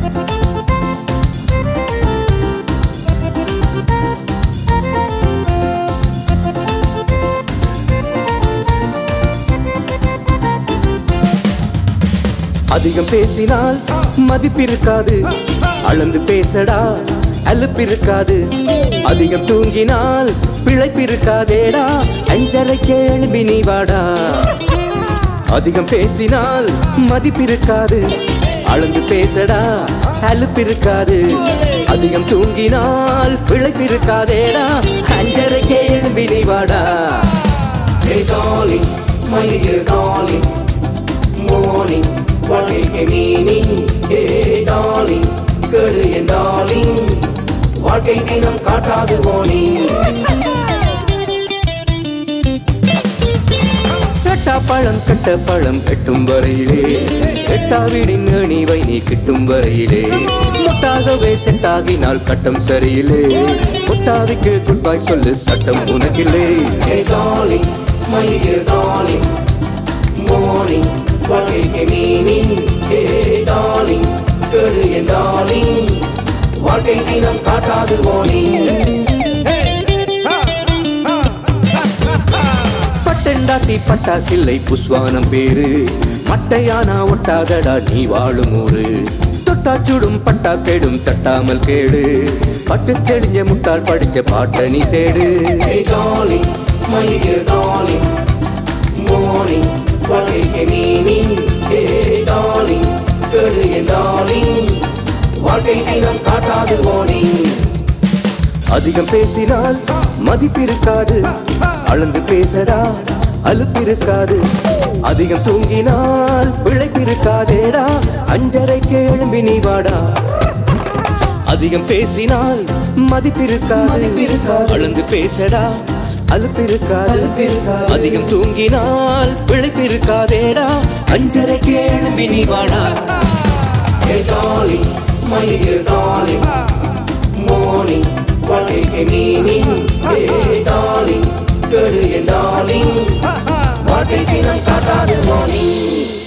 அதிகம் பேசினால் மதிப்பிருக்காது அளந்து பேசடா அலுப்பிருக்காது அதிகம் தூங்கினால் பிழைப்பிருக்காதேடா அஞ்சரைக்கே எழும்பி நீ வாடா அதிகம் பேசினால் மதிப்பிருக்காது அளந்து பேசடா அலுப்பிருக்காது அதிகம் தூங்கினால் பிழைப்பிருக்காதேடா அஞ்சரைக்கே எழும்பி நீ வாடா Hey darling, my dear darling, morning, what make a meaning? Hey darling, கேடு என் darling, வாழ்க்கை தினம் காட்டாது warning. கட்டா பழம் கட்ட பழம் கட்டும் வரையிலே எட்டா வீடின் அணிவை நீ கிட்டும் வரையிலே முட்டாகவே செட்டாகினால் கட்டம் சரியில்லே முட்டாவிக்கு குட்பாய் சொல்லு சட்டம் உனக்கில்லே Hey darling, my dear darling, morning, what make a meaning? Hey darling, கேடு என் darling, வாழ்க்கை தினம் காட்டாது warning. பட்டெண்டாட்டி பட்டாசில்லை புஸ்வானம் பேரு மட்டையானா ஒட்டாதடா நீ வாழும் ஊரு தொட்டா சுடும் பட்டா கெடும் தட்டாமல் கேடு பட்டு தெளிஞ்ச முட்டாள் படிச்ச பாட்ட நீ தேடு Hey darling, my dear darling, morning, what make a meaning? Hey darling, கேடு என் darling, வாழ்க்கை தினம் காட்டாது warning. அதிகம் பேசினால் மதிப்பிருக்காது அளந்து பேசடா அலுப்பிருக்காது அதிகம் தூங்கினால் பிழைப்பிருக்காதேடா அஞ்சரைக்கு எழும்பி நீ வாடா அதிகம் பேசினால் மதிப்பிருக்காது அளந்து பேசடா அலுப்பிருக்காது அதிகம் தூங்கினால் பிழைப்பிருக்காதேடா அஞ்சரைக்கு எழும்பி நீ வாடா Hey darling, my dear darling, morning, what make a meaning? Hey darling, கேடு என் darling, வாழ்க்கை தினம் காட்டாது warning.